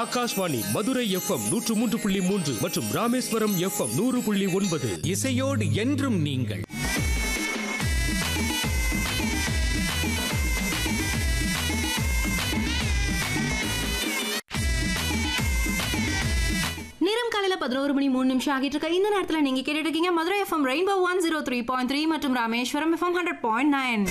Akashvani Madurai FM நூற்று மூன்று புள்ளி மூன்று மற்றும் ராமேஸ்வரம் எஃப்எம் நூறு புள்ளி ஒன்பது இசையோடு என்றும் நீங்கள் நேரம் காலையில பதினோரு மணி மூணு நிமிஷம் ஆகிட்டு இருக்க இந்த நேரத்தில் நீங்க கேட்டுட்டு இருக்கீங்க Madurai FM rainbow one zero three point three மற்றும் Rameswaram FM hundred point nine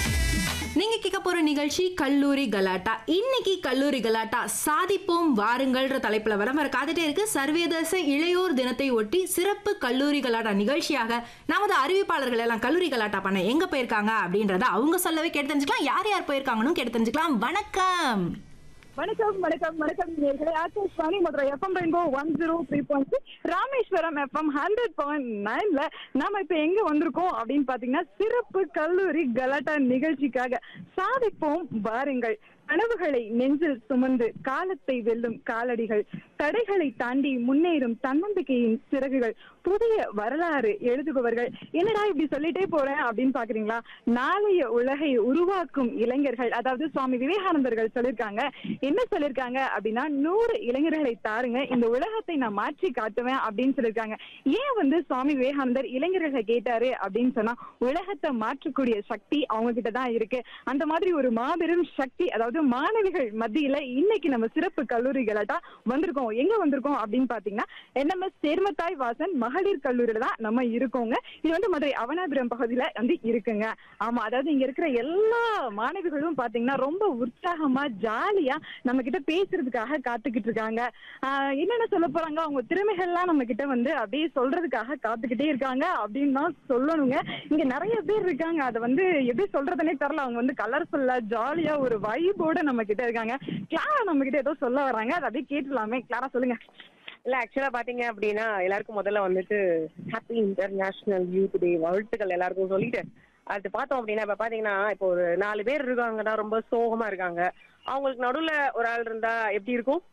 நீங்க கேட்க போற நிகழ்ச்சி கல்லூரி கலாட்டா இன்னைக்கு கல்லூரி கலாட்டா சாதிப்போம் வாருங்கள்ன்ற தலைப்புல வர வர காத்துட்டே இருக்கு சர்வதேச இளையோர் தினத்தை ஒட்டி சிறப்பு கல்லூரி கலாட்டா நிகழ்ச்சியாக நமது அறிவிப்பாளர்கள் எல்லாம் கல்லூரி கலாட்டா பண்ண எங்க போயிருக்காங்க அப்படின்றத அவங்க சொல்லவே கேட்டு தெரிஞ்சுக்கலாம் யார் யார் போயிருக்காங்கன்னு கேட்டு தெரிஞ்சுக்கலாம் வணக்கம் வணக்கம் வணக்கம் வணக்கம் நேர்களே Akashvani Madurai FM rainbow one zero three point Rameswaram FM hundred point நைன்ல நாம இப்ப எங்க வந்திருக்கோம் அப்படின்னு பாத்தீங்கன்னா சிறப்பு கல்லூரி கலாட்டா நிகழ்ச்சிக்காக சாதிப்போம் வாருங்கள் கனவுகளை நெஞ்சில் சுமந்து காலத்தை வெல்லும் காலடிகள் தடைகளை தாண்டி முன்னேறும் தன்னம்பிக்கையின் சிறகுகள் புதிய வரலாறு எழுதுபவர்கள் என்னடா இப்படி சொல்லிட்டே போறேன் அப்படின்னு பாக்குறீங்களா நாளைய உலகை உருவாக்கும் இளைஞர்கள் அதாவது சுவாமி விவேகானந்தர்கள் சொல்லியிருக்காங்க என்ன சொல்லியிருக்காங்க அப்படின்னா நூறு இளைஞர்களை தாருங்க இந்த உலகத்தை நான் மாற்றி காட்டுவேன் அப்படின்னு சொல்லியிருக்காங்க ஏன் வந்து சுவாமி விவேகானந்தர் இளைஞர்களை கேட்டாரு அப்படின்னு சொன்னா உலகத்தை மாற்றக்கூடிய சக்தி அவங்க கிட்ட தான் இருக்கு அந்த மாதிரி ஒரு மாபெரும் சக்தி அதாவது மாணவிகள் மத்தியில இன்னைக்கு நம்ம சிறப்பு கல்லூரிகளாட்டா வந்திருக்கோம் எங்க வந்திருக்கோம் அப்படின்னு பாத்தீங்கன்னா என்எம்எஸ் சேர்மத்தாய் வாசன் மகளிர் கல்லூரியில தான் நம்ம இருக்கோங்க இது வந்து மதுரை அவனாபுரம் பகுதியில வந்து இருக்குங்க ஆமா அதாவது இங்க இருக்கிற எல்லா மாணவிகளும் பாத்தீங்கன்னா ரொம்ப உற்சாகமா ஜாலியா நம்ம கிட்ட பேசுறதுக்காக காத்துக்கிட்டு இருக்காங்க ஆஹ் என்னென்ன சொல்ல போறாங்க அவங்க திறமைகள்லாம் நம்ம கிட்ட வந்து அப்படியே சொல்றதுக்காக காத்துக்கிட்டே இருக்காங்க அப்படின்னு தான் சொல்லணுங்க இங்க நிறைய பேர் இருக்காங்க அதை வந்து எப்படி சொல்றதுனே தெரியல அவங்க வந்து கலர்ஃபுல்லா ஜாலியா ஒரு வைபோட நம்ம கிட்ட இருக்காங்க கிளாரா நம்ம கிட்ட ஏதோ சொல்ல வராங்க அதை அப்படியே கேட்டுலாமே கிளாரா சொல்லுங்க இல்ல ஆக்சுவலா பாத்தீங்க அப்படின்னா எல்லாருக்கும் முதல்ல வந்துட்டு ஹாப்பி இன்டர்நேஷனல் யூத் டே வாழ்த்துக்கள் எல்லாருக்கும் சொல்லிட்டு அது பார்த்தோம் அப்படின்னா இப்ப பாத்தீங்கன்னா இப்போ ஒரு நாலு பேர் இருக்காங்கன்னா ரொம்ப சோகமா இருக்காங்க அவங்களுக்கு நடுவுல ஒரு ஆள் இருந்தா எப்படி இருக்கும்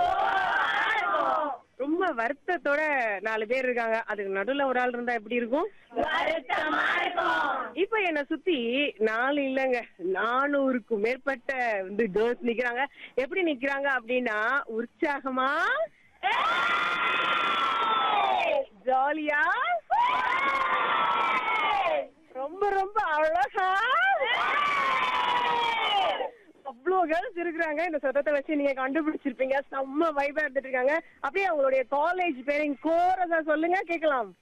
ரொம்ப வருத்தத்தோட நாலு பேர் இருக்காங்க அதுக்கு நடுவுல ஒரு ஆள் இருந்தா எப்படி இருக்கும் இப்ப என்ன சுத்தி நாலு இல்லங்க நானூறுக்கும் மேற்பட்ட வந்து கேர்ள்ஸ் நிக்கிறாங்க எப்படி நிக்கிறாங்க அப்படின்னா உற்சாகமா ஜாலியா ரொம்ப ரொம்ப அழகா அவ்வளோ கேர்ள்ஸ் இருக்கிறாங்க இந்த சத்தத்தை வச்சு நீங்க கண்டுபிடிச்சிருப்பீங்க செம்ம வைபா இருந்துட்டு இருக்காங்க அப்படியே அவங்களுடைய காலேஜ் பேரிங் கோரஸா சொல்லுங்க கேட்கலாம்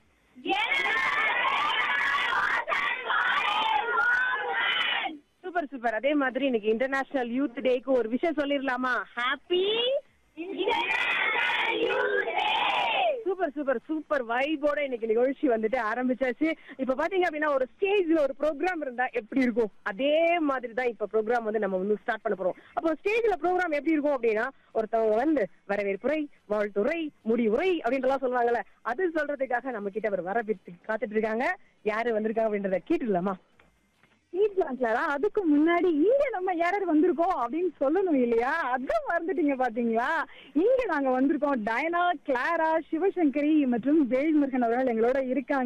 சூப்பர் சூப்பர் அதே மாதிரி இன்னைக்கு இன்டர்நேஷனல் யூத் டேக்கு ஒரு விஷயம் சொல்லிடலாமா ஹாப்பி சூப்பர் சூப்பர் சூப்பர் வைபோட இன்னைக்கு நிகழ்ச்சி வந்துட்டு ஆரம்பிச்சாச்சு இப்ப பாத்தீங்க அப்படின்னா ஒரு ஸ்டேஜ்ல ஒரு ப்ரோக்ராம் இருந்தா எப்படி இருக்கும் அதே மாதிரி தான் இப்ப ப்ரோக்ராம் வந்து நம்ம வந்து ஸ்டார்ட் பண்ண போறோம் அப்போ ஸ்டேஜ்ல ப்ரோக்ராம் எப்படி இருக்கும் அப்படின்னா ஒருத்தவங்க வந்து வரவேற்புரை வாழ்த்துறை முடிவுரை அப்படின்றலாம் சொல்லுவாங்கல்ல அது சொல்றதுக்காக நம்ம கிட்ட அவர் வரவேற்று காத்துட்டு இருக்காங்க யாரு வந்திருக்காங்க அப்படின்றத கேட்டுடலாமா கேட்கலாம் கிளாரா அதுக்கு முன்னாடி இங்க நம்ம யார் யார் வந்திருக்கோம் அப்படின்னு சொல்லணும் இல்லையா அதான் மறந்துட்டீங்க பாத்தீங்களா இங்க நாங்க வந்திருக்கோம் டயனா கிளாரா சிவசங்கரி மற்றும் வேல்முருகன் அவர்கள் எங்களோட இருக்காங்க